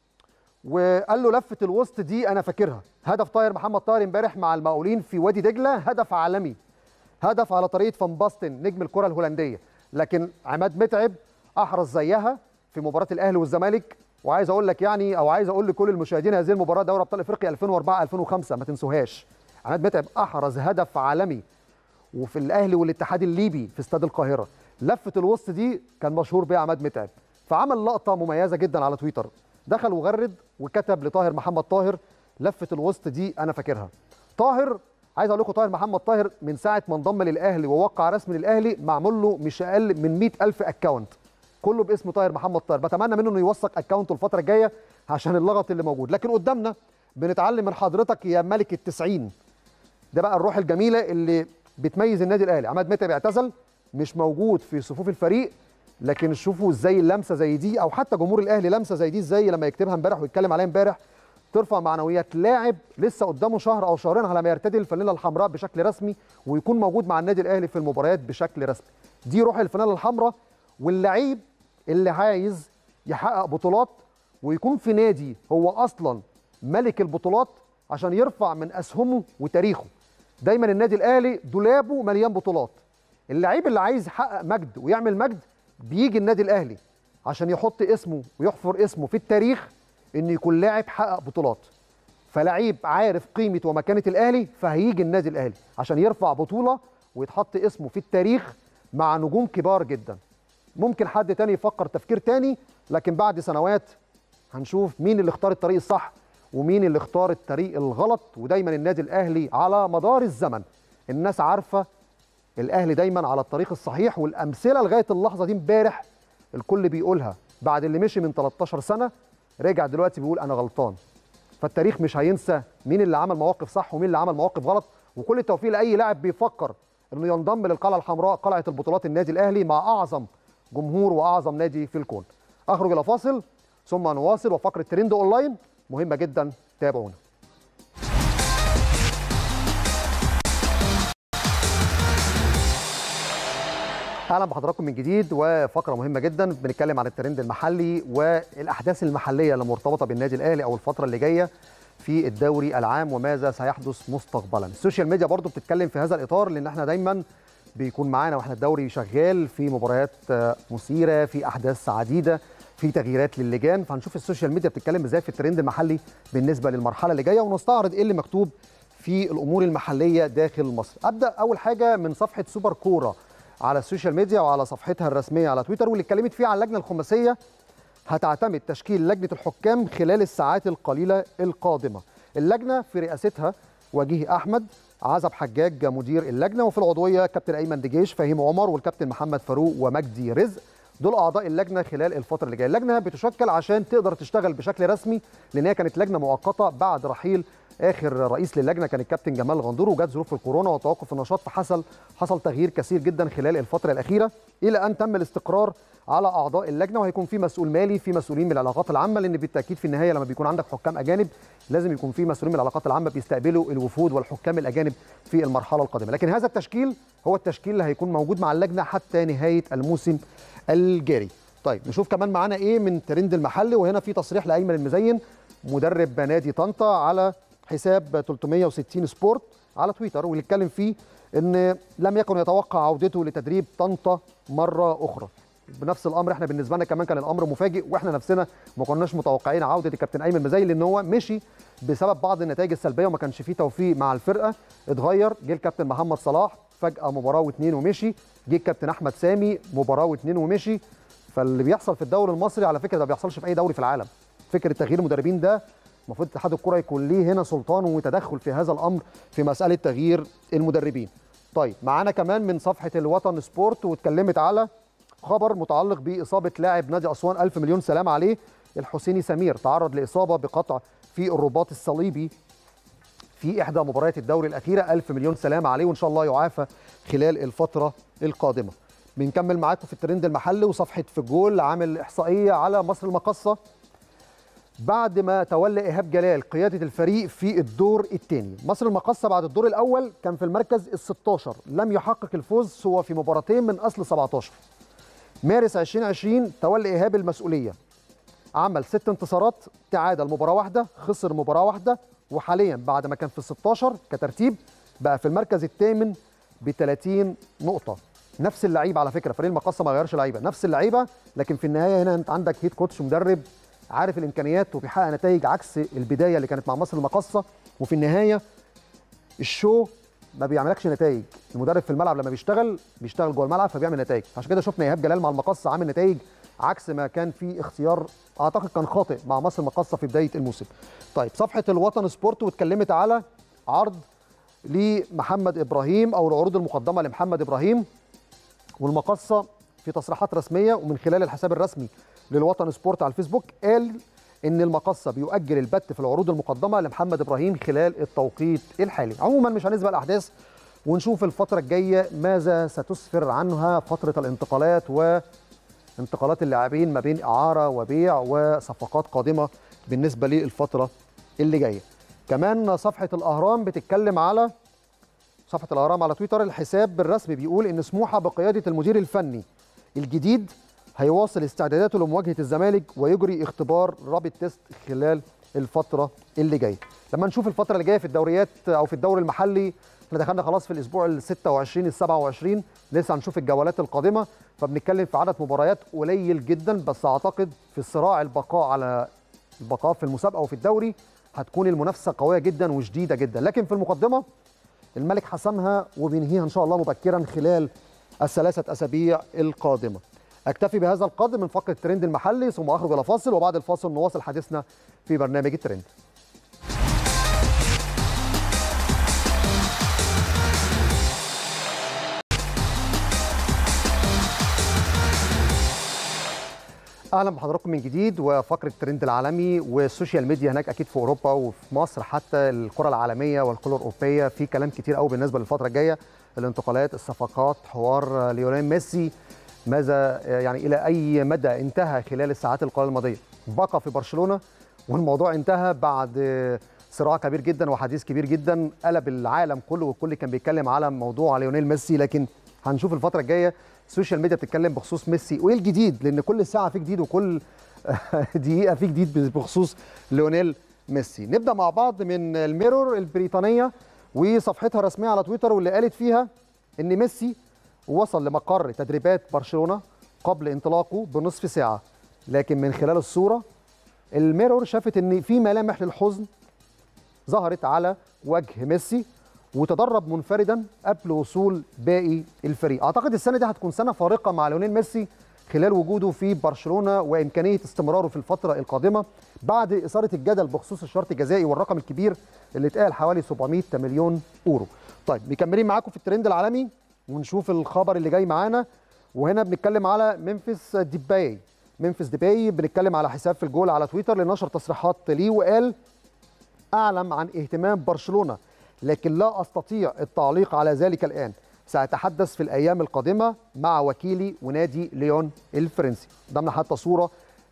وقال له لفه الوسط دي انا فاكرها هدف طاهر محمد طاهر امبارح مع المقاولين في وادي دجله هدف عالمي هدف على طريقه فان باستن نجم الكره الهولنديه لكن عماد متعب احرز زيها في مباراه الاهلي والزمالك وعايز اقول لك يعني او عايز اقول لكل المشاهدين هذه المباراه دوري ابطال افريقيا 2004 2005 ما تنسوهاش عماد متعب احرز هدف عالمي وفي الاهلي والاتحاد الليبي في استاد القاهره لفه الوسط دي كان مشهور بيها عماد متعب فعمل لقطه مميزه جدا على تويتر دخل وغرد وكتب لطاهر محمد طاهر لفه الوسط دي انا فاكرها طاهر عايز اقول لكم طاهر محمد طاهر من ساعه ما انضم للاهلي ووقع رسمي للاهلي معمول له مش اقل من 100000 اكونت كله باسم طاهر محمد طاهر بتمنى منه انه يوثق اكونته الفتره الجايه عشان اللغط اللي موجود لكن قدامنا بنتعلم من حضرتك يا ملك التسعين ده بقى الروح الجميله اللي بتميز النادي الاهلي عماد متعب اعتزل مش موجود في صفوف الفريق لكن شوفوا ازاي اللمسه زي دي او حتى جمهور الاهلي لمسه زي دي ازاي لما يكتبها امبارح ويتكلم عليها امبارح ترفع معنويات لاعب لسه قدامه شهر او شهرين على ما يرتدي الفانيلا الحمراء بشكل رسمي ويكون موجود مع النادي الاهلي في المباريات بشكل رسمي دي روح الفانيلا الحمراء واللعيب اللي عايز يحقق بطولات ويكون في نادي هو اصلا ملك البطولات عشان يرفع من اسهمه وتاريخه دايما النادي الاهلي دولابه مليان بطولات اللعيب اللي عايز يحقق مجد ويعمل مجد بيجي النادي الاهلي عشان يحط اسمه ويحفر اسمه في التاريخ انه يكون لاعب حقق بطولات فلعيب عارف قيمه ومكانه الاهلي فهيجي النادي الاهلي عشان يرفع بطوله ويتحط اسمه في التاريخ مع نجوم كبار جدا ممكن حد تاني يفكر تفكير تاني لكن بعد سنوات هنشوف مين اللي اختار الطريق الصح ومين اللي اختار الطريق الغلط ودايما النادي الاهلي على مدار الزمن الناس عارفه الاهلي دايما على الطريق الصحيح والامثله لغايه اللحظه دي امبارح الكل بيقولها بعد اللي مشي من 13 سنه رجع دلوقتي بيقول انا غلطان فالتاريخ مش هينسى مين اللي عمل مواقف صح ومين اللي عمل مواقف غلط وكل التوفيق لاي لاعب بيفكر انه ينضم للقلعه الحمراء قلعه البطولات النادي الاهلي مع اعظم جمهور واعظم نادي في الكون اخرج الى فاصل ثم نواصل وفقره ترند اونلاين مهمه جدا تابعونا اهلا بحضراتكم من جديد وفقره مهمه جدا بنتكلم عن الترند المحلي والاحداث المحليه اللي مرتبطه بالنادي الاهلي او الفتره اللي جايه في الدوري العام وماذا سيحدث مستقبلا السوشيال ميديا برضو بتتكلم في هذا الاطار لان احنا دايما بيكون معانا واحنا الدوري شغال في مباريات مثيره في احداث عديده في تغييرات للجان فهنشوف السوشيال ميديا بتتكلم ازاي في الترند المحلي بالنسبه للمرحله اللي جايه ونستعرض ايه اللي مكتوب في الامور المحليه داخل مصر ابدا اول حاجه من صفحه سوبر كوره على السوشيال ميديا وعلى صفحتها الرسميه على تويتر واللي اتكلمت فيه عن اللجنه الخماسيه هتعتمد تشكيل لجنه الحكام خلال الساعات القليله القادمه. اللجنه في رئاستها وجيه احمد عزب حجاج مدير اللجنه وفي العضويه كابتن ايمن دجيش فهيم عمر والكابتن محمد فاروق ومجدي رزق دول اعضاء اللجنه خلال الفتره اللي جايه اللجنه بتشكل عشان تقدر تشتغل بشكل رسمي لان هي كانت لجنه مؤقته بعد رحيل اخر رئيس للجنه كان الكابتن جمال غندور وجات ظروف الكورونا وتوقف النشاط فحصل حصل تغيير كثير جدا خلال الفتره الاخيره الى ان تم الاستقرار على اعضاء اللجنه وهيكون في مسؤول مالي في مسؤولين من العلاقات العامه لان بالتاكيد في النهايه لما بيكون عندك حكام اجانب لازم يكون في مسؤولين من العلاقات العامه بيستقبلوا الوفود والحكام الاجانب في المرحله القادمه لكن هذا التشكيل هو التشكيل اللي هيكون موجود مع اللجنه حتى نهايه الموسم الجاري طيب نشوف كمان معانا ايه من ترند المحلي وهنا في تصريح لايمن المزين مدرب نادي طنطا على حساب 360 سبورت على تويتر واللي اتكلم فيه ان لم يكن يتوقع عودته لتدريب طنطا مره اخرى بنفس الامر احنا بالنسبه لنا كمان كان الامر مفاجئ واحنا نفسنا ما كناش متوقعين عوده الكابتن ايمن مزين لان هو مشي بسبب بعض النتائج السلبيه وما كانش فيه توفيق مع الفرقه اتغير جه الكابتن محمد صلاح فجاه مباراه واثنين ومشي جه الكابتن احمد سامي مباراه واثنين ومشي فاللي بيحصل في الدوري المصري على فكره ده ما بيحصلش في اي دوري في العالم فكره تغيير المدربين ده المفروض اتحاد الكره يكون ليه هنا سلطان وتدخل في هذا الامر في مساله تغيير المدربين طيب معانا كمان من صفحه الوطن سبورت واتكلمت على خبر متعلق باصابه لاعب نادي اسوان ألف مليون سلام عليه الحسيني سمير تعرض لاصابه بقطع في الرباط الصليبي في احدى مباريات الدوري الاخيره ألف مليون سلام عليه وان شاء الله يعافى خلال الفتره القادمه بنكمل معاكم في الترند المحلي وصفحه في الجول عامل احصائيه على مصر المقصه بعد ما تولى ايهاب جلال قياده الفريق في الدور الثاني مصر المقصه بعد الدور الاول كان في المركز ال 16 لم يحقق الفوز سوى في مباراتين من اصل 17 مارس 2020 تولى ايهاب المسؤوليه عمل ست انتصارات تعادل مباراه واحده خسر مباراه واحده وحاليا بعد ما كان في ال 16 كترتيب بقى في المركز الثامن ب 30 نقطه نفس اللعيبه على فكره فريق المقصه ما غيرش لعيبه نفس اللعيبه لكن في النهايه هنا انت عندك هيد كوتش مدرب عارف الامكانيات وبيحقق نتائج عكس البدايه اللي كانت مع مصر المقصه وفي النهايه الشو ما بيعملكش نتائج المدرب في الملعب لما بيشتغل بيشتغل جوه الملعب فبيعمل نتائج عشان كده شفنا ايهاب جلال مع المقصه عامل نتائج عكس ما كان في اختيار اعتقد كان خاطئ مع مصر المقصه في بدايه الموسم طيب صفحه الوطن سبورت واتكلمت على عرض لمحمد ابراهيم او العروض المقدمه لمحمد ابراهيم والمقصه في تصريحات رسميه ومن خلال الحساب الرسمي للوطن سبورت على الفيسبوك قال ان المقصه بيؤجل البت في العروض المقدمه لمحمد ابراهيم خلال التوقيت الحالي عموما مش هنسبق الاحداث ونشوف الفتره الجايه ماذا ستسفر عنها فتره الانتقالات وانتقالات اللاعبين ما بين اعاره وبيع وصفقات قادمه بالنسبه للفتره اللي جايه كمان صفحه الاهرام بتتكلم على صفحه الاهرام على تويتر الحساب الرسمي بيقول ان سموحه بقياده المدير الفني الجديد هيواصل استعداداته لمواجهه الزمالك ويجري اختبار رابط تيست خلال الفتره اللي جايه لما نشوف الفتره اللي جايه في الدوريات او في الدوري المحلي احنا دخلنا خلاص في الاسبوع ال 26 ال 27 لسه هنشوف الجولات القادمه فبنتكلم في عدد مباريات قليل جدا بس اعتقد في الصراع البقاء على البقاء في المسابقه وفي الدوري هتكون المنافسه قويه جدا وشديده جدا لكن في المقدمه الملك حسمها وبينهيها ان شاء الله مبكرا خلال الثلاثه اسابيع القادمه اكتفي بهذا القدر من فقره الترند المحلي ثم اخرج الى فاصل وبعد الفاصل نواصل حديثنا في برنامج الترند اهلا بحضراتكم من جديد وفقره الترند العالمي والسوشيال ميديا هناك اكيد في اوروبا وفي مصر حتى الكره العالميه والكره الاوروبيه في كلام كتير قوي بالنسبه للفتره الجايه الانتقالات الصفقات حوار ليونيل ميسي ماذا يعني الى اي مدى انتهى خلال الساعات القليله الماضيه بقى في برشلونه والموضوع انتهى بعد صراع كبير جدا وحديث كبير جدا قلب العالم كله والكل كان بيتكلم على موضوع ليونيل ميسي لكن هنشوف الفتره الجايه السوشيال ميديا بتتكلم بخصوص ميسي وايه الجديد لان كل ساعه في جديد وكل دقيقه في جديد بخصوص ليونيل ميسي نبدا مع بعض من الميرور البريطانيه وصفحتها الرسميه على تويتر واللي قالت فيها ان ميسي وصل لمقر تدريبات برشلونه قبل انطلاقه بنصف ساعه لكن من خلال الصوره الميرور شافت ان في ملامح للحزن ظهرت على وجه ميسي وتدرب منفردا قبل وصول باقي الفريق اعتقد السنه دي هتكون سنه فارقه مع ليونيل ميسي خلال وجوده في برشلونه وامكانيه استمراره في الفتره القادمه بعد اثاره الجدل بخصوص الشرط الجزائي والرقم الكبير اللي اتقال حوالي 700 مليون اورو طيب مكملين معاكم في الترند العالمي ونشوف الخبر اللي جاي معانا وهنا بنتكلم على ممفيس ديباي ممفيس ديباي بنتكلم على حساب في الجول على تويتر اللي نشر تصريحات ليه وقال اعلم عن اهتمام برشلونه لكن لا استطيع التعليق على ذلك الان ساتحدث في الايام القادمه مع وكيلي ونادي ليون الفرنسي ضمن حتى صوره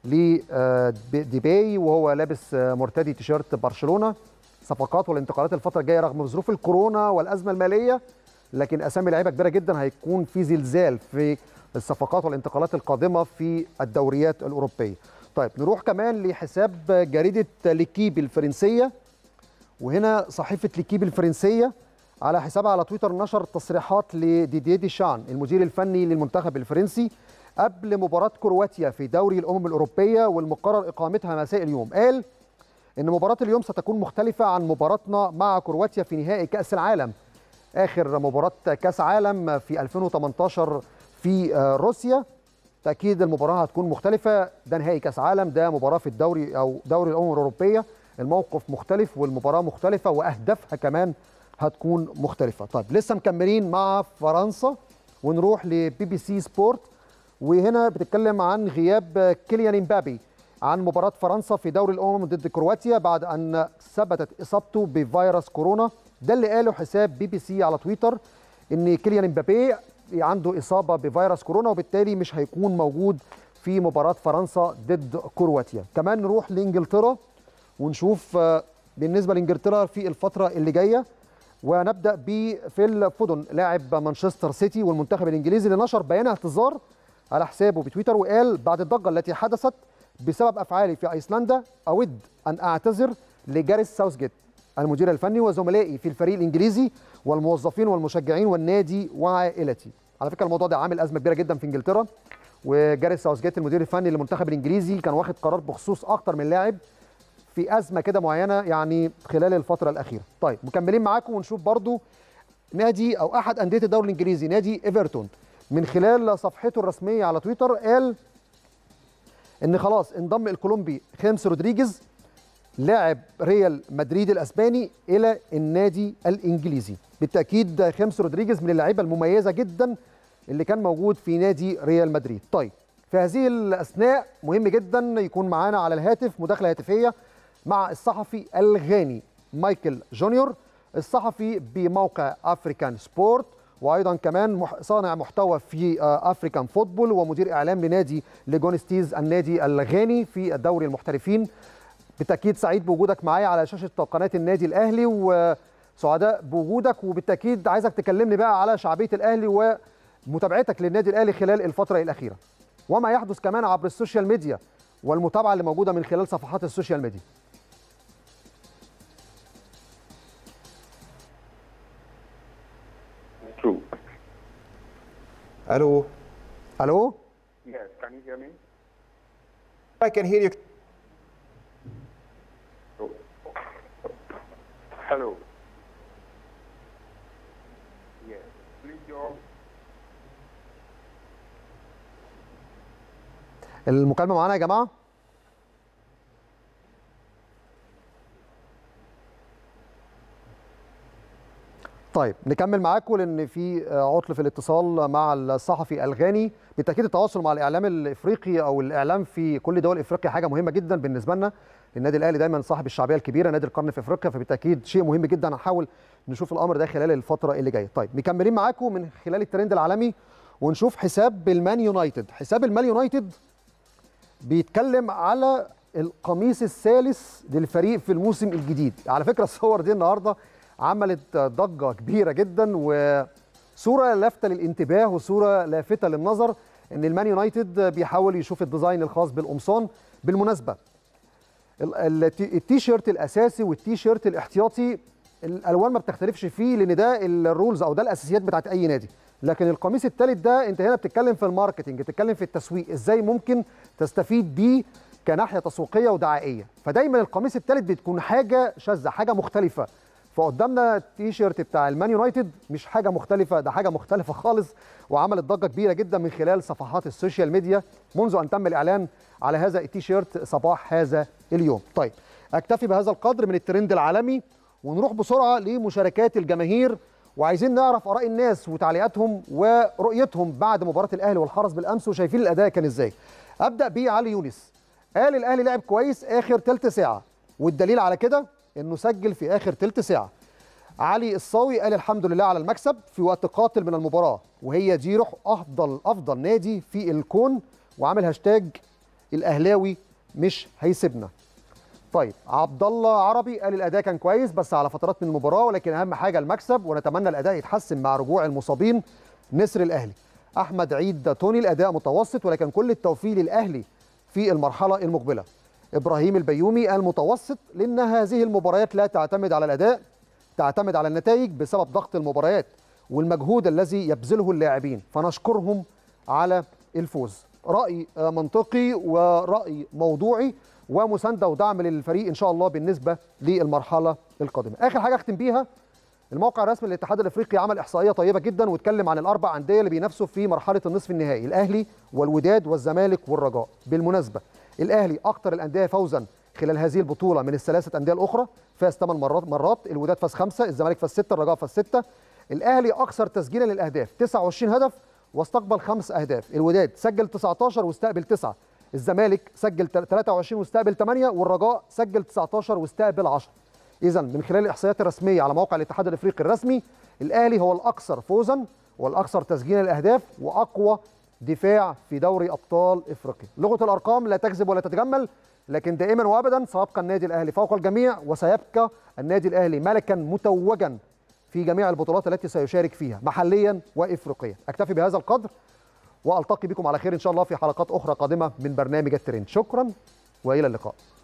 لديباي وهو لابس مرتدي تيشيرت برشلونه صفقات والانتقالات الفتره الجايه رغم ظروف الكورونا والازمه الماليه لكن اسامي لعيبه كبيره جدا هيكون في زلزال في الصفقات والانتقالات القادمه في الدوريات الاوروبيه. طيب نروح كمان لحساب جريده ليكيب الفرنسيه وهنا صحيفه ليكيب الفرنسيه على حسابها على تويتر نشر تصريحات لديديه ديشان المدير الفني للمنتخب الفرنسي قبل مباراه كرواتيا في دوري الامم الاوروبيه والمقرر اقامتها مساء اليوم قال ان مباراه اليوم ستكون مختلفه عن مباراتنا مع كرواتيا في نهائي كاس العالم اخر مباراه كاس عالم في 2018 في روسيا تاكيد المباراه هتكون مختلفه ده نهائي كاس عالم ده مباراه في الدوري او دوري الامم الاوروبيه الموقف مختلف والمباراه مختلفه واهدافها كمان هتكون مختلفه طيب لسه مكملين مع فرنسا ونروح لبي بي سي سبورت وهنا بتتكلم عن غياب كيليان امبابي عن مباراة فرنسا في دوري الأمم ضد كرواتيا بعد أن ثبتت إصابته بفيروس كورونا ده اللي قاله حساب بي بي سي على تويتر إن كيليان امبابي عنده إصابة بفيروس كورونا وبالتالي مش هيكون موجود في مباراة فرنسا ضد كرواتيا كمان نروح لإنجلترا ونشوف بالنسبة لإنجلترا في الفترة اللي جاية ونبدأ بفيل فودن لاعب مانشستر سيتي والمنتخب الإنجليزي اللي نشر بيان اعتذار على حسابه بتويتر وقال بعد الضجة التي حدثت بسبب افعالي في ايسلندا اود ان اعتذر لجاريس ساوثجيت المدير الفني وزملائي في الفريق الانجليزي والموظفين والمشجعين والنادي وعائلتي على فكره الموضوع ده عامل ازمه كبيره جدا في انجلترا وجاريس ساوثجيت المدير الفني للمنتخب الانجليزي كان واخد قرار بخصوص اكتر من لاعب في ازمه كده معينه يعني خلال الفتره الاخيره طيب مكملين معاكم ونشوف برضو نادي او احد انديه الدوري الانجليزي نادي ايفرتون من خلال صفحته الرسميه على تويتر قال ان خلاص انضم الكولومبي خيمس رودريجيز لاعب ريال مدريد الاسباني الى النادي الانجليزي بالتاكيد خيمس رودريجيز من اللعيبه المميزه جدا اللي كان موجود في نادي ريال مدريد طيب في هذه الاثناء مهم جدا يكون معانا على الهاتف مداخله هاتفيه مع الصحفي الغاني مايكل جونيور الصحفي بموقع افريكان سبورت وايضا كمان صانع محتوى في افريكان فوتبول ومدير اعلام لنادي ليجونستيز النادي الغاني في الدوري المحترفين بالتاكيد سعيد بوجودك معايا على شاشه قناه النادي الاهلي وسعداء بوجودك وبالتاكيد عايزك تكلمني بقى على شعبيه الاهلي ومتابعتك للنادي الاهلي خلال الفتره الاخيره وما يحدث كمان عبر السوشيال ميديا والمتابعه اللي موجوده من خلال صفحات السوشيال ميديا True. Hello. الو Yes, can you hear me? I can hear you. Oh. Hello. Yes. Please, your المكالمه معانا يا جماعه طيب نكمل معاكم لان في عطل في الاتصال مع الصحفي الغاني بالتاكيد التواصل مع الاعلام الافريقي او الاعلام في كل دول افريقيا حاجه مهمه جدا بالنسبه لنا النادي الاهلي دايما صاحب الشعبيه الكبيره نادي القرن في افريقيا فبالتاكيد شيء مهم جدا هنحاول نشوف الامر ده خلال الفتره اللي جايه طيب مكملين معاكم من خلال الترند العالمي ونشوف حساب المان يونايتد حساب المان يونايتد بيتكلم على القميص الثالث للفريق في الموسم الجديد على فكره الصور دي النهارده عملت ضجه كبيره جدا وصوره لافته للانتباه وصوره لافته للنظر ان المان يونايتد بيحاول يشوف الديزاين الخاص بالقمصان بالمناسبه التي شيرت الاساسي والتي شيرت الاحتياطي الالوان ما بتختلفش فيه لان ده الرولز او ده الاساسيات بتاعت اي نادي لكن القميص الثالث ده انت هنا بتتكلم في الماركتنج بتتكلم في التسويق ازاي ممكن تستفيد بيه كناحيه تسويقيه ودعائيه فدايما القميص الثالث بتكون حاجه شاذه حاجه مختلفه فقدامنا التي شيرت بتاع المان يونايتد مش حاجه مختلفه ده حاجه مختلفه خالص وعملت ضجه كبيره جدا من خلال صفحات السوشيال ميديا منذ ان تم الاعلان على هذا التي شيرت صباح هذا اليوم طيب اكتفي بهذا القدر من الترند العالمي ونروح بسرعه لمشاركات الجماهير وعايزين نعرف اراء الناس وتعليقاتهم ورؤيتهم بعد مباراه الاهلي والحرس بالامس وشايفين الاداء كان ازاي ابدا بعلي يونس قال الاهلي لعب كويس اخر ثلث ساعه والدليل على كده انه سجل في اخر ثلث ساعه علي الصاوي قال الحمد لله على المكسب في وقت قاتل من المباراه وهي دي روح افضل افضل نادي في الكون وعامل هاشتاج الاهلاوي مش هيسيبنا طيب عبد الله عربي قال الاداء كان كويس بس على فترات من المباراه ولكن اهم حاجه المكسب ونتمنى الاداء يتحسن مع رجوع المصابين نسر الاهلي احمد عيد توني الاداء متوسط ولكن كل التوفيق للاهلي في المرحله المقبله ابراهيم البيومي قال متوسط لان هذه المباريات لا تعتمد على الاداء تعتمد على النتائج بسبب ضغط المباريات والمجهود الذي يبذله اللاعبين فنشكرهم على الفوز راي آه، منطقي وراي موضوعي ومسانده ودعم للفريق ان شاء الله بالنسبه للمرحله القادمه اخر حاجه اختم بيها الموقع الرسمي للاتحاد الافريقي عمل احصائيه طيبه جدا واتكلم عن الاربع انديه اللي بينافسوا في مرحله النصف النهائي الاهلي والوداد والزمالك والرجاء بالمناسبه الاهلي اكثر الانديه فوزا خلال هذه البطوله من الثلاثه انديه الاخرى فاز 8 مرات مرات الوداد فاز خمسه الزمالك فاز سته الرجاء فاز سته الاهلي اكثر تسجيلا للاهداف 29 هدف واستقبل خمس اهداف الوداد سجل 19 واستقبل 9 الزمالك سجل 23 واستقبل 8 والرجاء سجل 19 واستقبل 10 اذا من خلال الاحصائيات الرسميه على موقع الاتحاد الافريقي الرسمي الاهلي هو الاكثر فوزا والاكثر تسجيلا للاهداف واقوى دفاع في دوري ابطال افريقيا لغه الارقام لا تكذب ولا تتجمل لكن دائما وابدا سيبقى النادي الاهلي فوق الجميع وسيبقى النادي الاهلي ملكا متوجا في جميع البطولات التي سيشارك فيها محليا وافريقيا اكتفي بهذا القدر والتقي بكم على خير ان شاء الله في حلقات اخرى قادمه من برنامج الترند شكرا والى اللقاء